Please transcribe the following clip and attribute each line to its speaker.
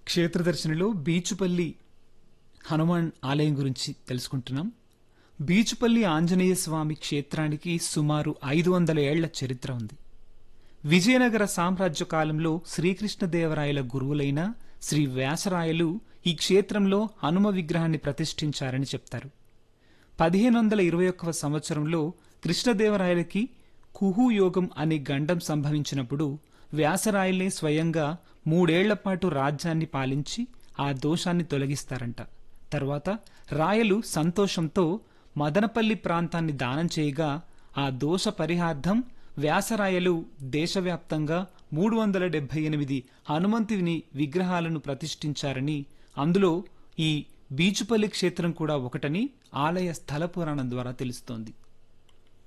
Speaker 1: క్షేత్రదర్శనిలో బీచుపల్లి హనుమాన్ ఆలయం గురించి తెలుసుకుంటున్నాం బీచుపల్లి ఆంజనేయ స్వామి క్షేత్రానికి సుమారు ఐదు వందల ఏళ్ల చరిత్ర ఉంది విజయనగర సామ్రాజ్య కాలంలో శ్రీకృష్ణదేవరాయల గురువులైన శ్రీ వ్యాసరాయలు ఈ క్షేత్రంలో హనుమ విగ్రహాన్ని ప్రతిష్ఠించారని చెప్తారు పదిహేను వందల ఇరవై ఒక్కవ సంవత్సరంలో కృష్ణదేవరాయలకి కుహు యోగం అనే గండం సంభవించినప్పుడు వ్యాసరాయలే స్వయంగా మూడేళ్ల పాటు రాజ్యాన్ని పాలించి ఆ దోషాన్ని తొలగిస్తారంట తర్వాత రాయలు సంతోషంతో మదనపల్లి ప్రాంతాన్ని దానం చేయగా ఆ దోష పరిహార్థం వ్యాసరాయలు దేశవ్యాప్తంగా మూడు వందల డెబ్బై ఎనిమిది హనుమంతుని విగ్రహాలను ప్రతిష్ఠించారని అందులో ఈ బీచుపల్లి క్షేత్రం కూడా ఒకటని ఆలయ స్థల పురాణం ద్వారా తెలుస్తోంది